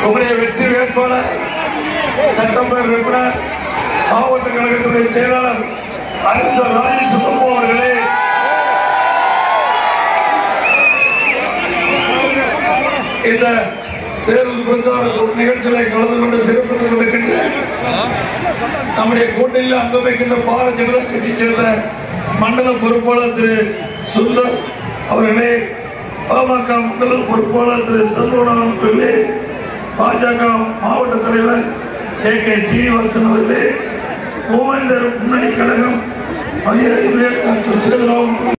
உங்களுடைய வெற்றி வேட்பாளர் சட்டமன்ற உறுப்பினர் மாவட்ட கழகத்துடைய செயலாளர் அறிஞர் ராஜி சுத்தப்போ அவர்களே இந்த தேர்தல் பிரச்சார நிகழ்ச்சிகளை கலந்து கொண்டு சிறப்பித்துக் கொண்டிருக்கின்ற நம்முடைய கூட்டணியில் அங்க வைக்கின்ற பாரதிய ஜனதா கட்சியை சேர்ந்த மண்டல பொறுப்பாளர் திரு சுந்தர் அவர்களே பாமக மண்டல பொறுப்பாளர் திரு செல்வனான் அவர்களே பாஜக மாவட்ட தலைவர் கே கே சீனிவாசன் அவர்களே மூவேந்தர் முன்னணி கழகம் மரியாதை டாக்டர் சேதுராமன்